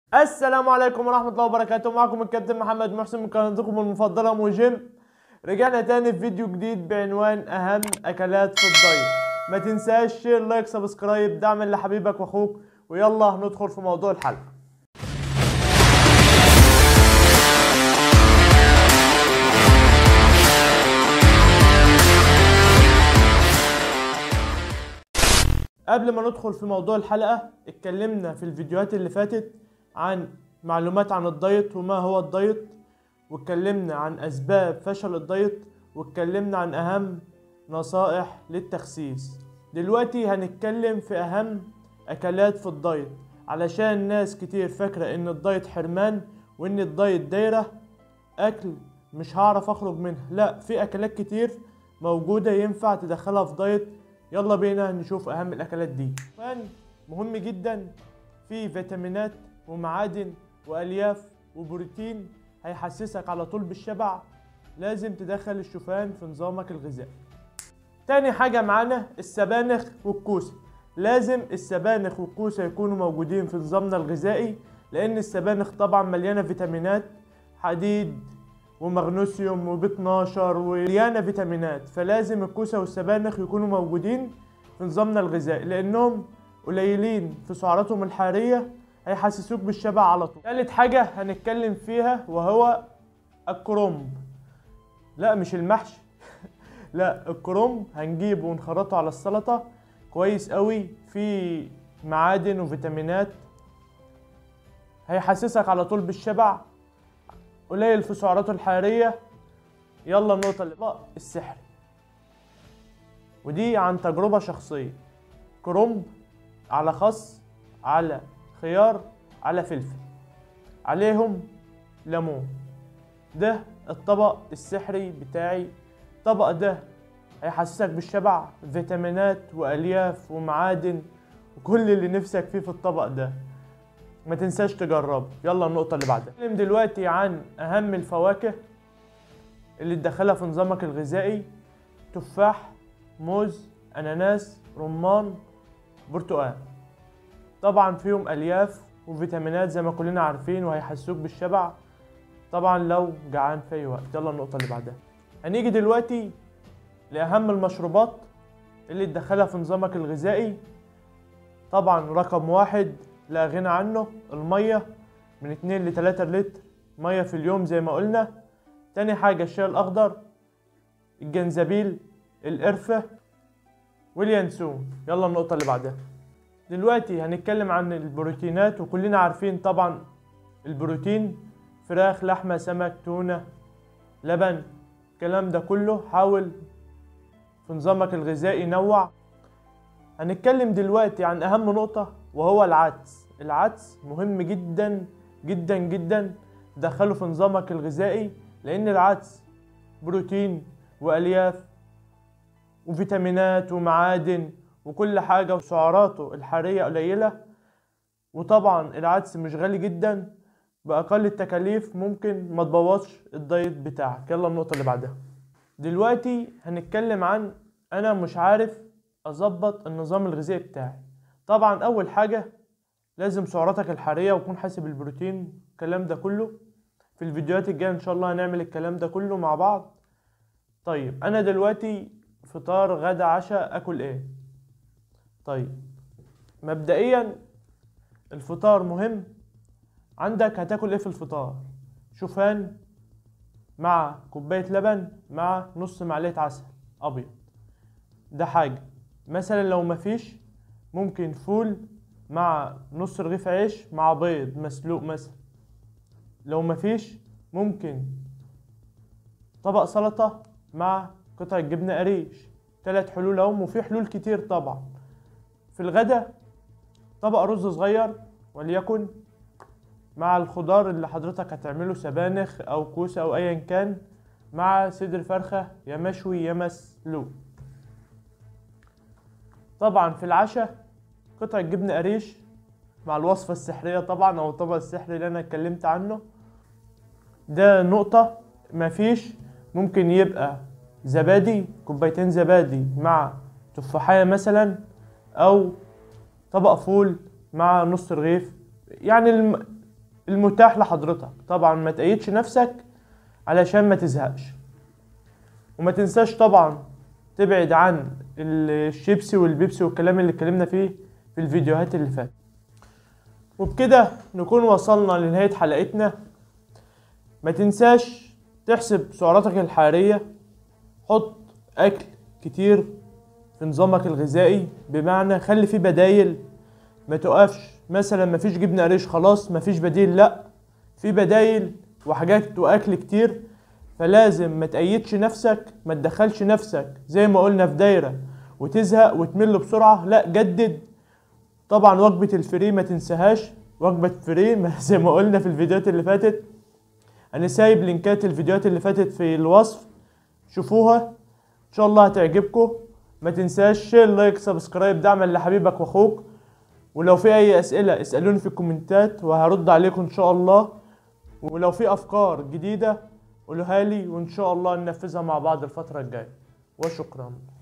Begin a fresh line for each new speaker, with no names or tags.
السلام عليكم ورحمة الله وبركاته معكم الكابتن محمد محسن من قناتكم المفضلة موجيم رجعنا تاني في فيديو جديد بعنوان أهم أكلات في الدايت ما تنساش شير لايك سبسكرايب دعما لحبيبك وأخوك ويلا ندخل في موضوع الحلقة قبل ما ندخل في موضوع الحلقة اتكلمنا في الفيديوهات اللي فاتت عن معلومات عن الدايت وما هو الدايت واتكلمنا عن أسباب فشل الدايت واتكلمنا عن أهم نصائح للتخسيس دلوقتي هنتكلم في أهم أكلات في الدايت علشان ناس كتير فاكرة إن الدايت حرمان وإن الدايت دايرة أكل مش هعرف أخرج منها لا في أكلات كتير موجودة ينفع تدخلها في دايت يلا بينا نشوف أهم الأكلات دي كمان مهم جدا في فيتامينات ومعادن والياف وبروتين هيحسسك على طول بالشبع لازم تدخل الشوفان في نظامك الغذائي تاني حاجة معانا السبانخ والكوسة لازم السبانخ والكوسة يكونوا موجودين في نظامنا الغذائي لأن السبانخ طبعا مليانة فيتامينات حديد ومغنيسيوم وب 12 ومليانة فيتامينات فلازم الكوسة والسبانخ يكونوا موجودين في نظامنا الغذائي لأنهم قليلين في سعراتهم الحرارية هيحسسوك بالشبع على طول تالت حاجة هنتكلم فيها وهو الكرنب لا مش المحشي لا الكرنب هنجيبه ونخرطه على السلطة كويس قوي في معادن وفيتامينات هيحسسك على طول بالشبع قليل في سعراته الحرارية يلا النقطة اللي بقى السحر ودي عن تجربة شخصية كرنب على خس على خيار على فلفل عليهم ليمون ده الطبق السحري بتاعي الطبق ده هيحسسك بالشبع فيتامينات والياف ومعادن وكل اللي نفسك فيه في الطبق ده ما تنساش تجربه يلا النقطة اللي بعدها نتكلم دلوقتي عن أهم الفواكه اللي تدخلها في نظامك الغذائي تفاح موز أناناس رمان برتقال طبعا فيهم ألياف وفيتامينات زي ما كلنا عارفين وهيحسوك بالشبع طبعا لو جعان في أي وقت يلا النقطة اللي بعدها هنيجي دلوقتي لأهم المشروبات اللي تدخلها في نظامك الغذائي طبعا رقم واحد لا غنى عنه المية من 2 ل 3 لتر مية في اليوم زي ما قلنا تاني حاجة الشاي الأخضر الجنزبيل القرفة واليانسون يلا النقطة اللي بعدها دلوقتي هنتكلم عن البروتينات وكلنا عارفين طبعا البروتين فراخ لحمة سمك تونة لبن الكلام ده كله حاول في نظامك الغذائي نوع هنتكلم دلوقتي عن أهم نقطة وهو العدس العدس مهم جدا جدا جدا تدخله في نظامك الغذائي لأن العدس بروتين وألياف وفيتامينات ومعادن وكل حاجة وسعراته الحرارية قليلة وطبعا العدس مش غالي جدا بأقل التكاليف ممكن ما تبوظش الدايت بتاعك يلا النقطة اللي بعدها دلوقتي هنتكلم عن أنا مش عارف أظبط النظام الغذائي بتاعي طبعا أول حاجة لازم سعراتك الحرارية وكون حاسب البروتين الكلام ده كله في الفيديوهات الجاية إن شاء الله هنعمل الكلام ده كله مع بعض طيب أنا دلوقتي فطار غدا عشاء أكل إيه طيب مبدئيا الفطار مهم عندك هتاكل ايه في الفطار شوفان مع كوباية لبن مع نص معلقة عسل أبيض ده حاجة مثلا لو مفيش ممكن فول مع نص رغيف عيش مع بيض مسلوق مثلا لو مفيش ممكن طبق سلطة مع قطعة جبنة قريش تلات حلول اهم وفي حلول كتير طبعا في الغدا طبق رز صغير وليكن مع الخضار اللي حضرتك هتعمله سبانخ او كوسة او ايا كان مع صدر فرخة يا مشوي يا مسلوق طبعا في العشاء قطعة جبنة قريش مع الوصفة السحرية طبعا او الطبق السحري اللي انا اتكلمت عنه ده نقطة مفيش ممكن يبقى زبادي كوبايتين زبادي مع تفاحية مثلا او طبق فول مع نص رغيف يعني الم... المتاح لحضرتك طبعا ما تقيدش نفسك علشان ما تزهقش وما تنساش طبعا تبعد عن الشيبسي والبيبسي والكلام اللي اتكلمنا فيه في الفيديوهات اللي فاتت وبكده نكون وصلنا لنهاية حلقتنا ما تنساش تحسب سعراتك الحرارية حط أكل كتير في نظامك الغذائي بمعنى خلي فيه بدايل ما تقفش مثلا ما فيش جبنة قريش خلاص ما فيش بديل لا في بدايل وحاجات واكل كتير فلازم ما تقيدش نفسك ما تدخلش نفسك زي ما قلنا في دايرة وتزهق وتمل بسرعة لا جدد طبعا وجبة الفري ما تنساهاش وجبة فري زي ما قلنا في الفيديوهات اللي فاتت انا سايب لينكات الفيديوهات اللي فاتت في الوصف شوفوها ان شاء الله هتعجبكم ما تنساش شير لايك سبسكرايب دعما لحبيبك واخوك ولو في اي اسئله اسالوني في الكومنتات وهرد عليكم ان شاء الله ولو في افكار جديده قولوها لي وان شاء الله ننفذها مع بعض الفتره الجايه وشكرا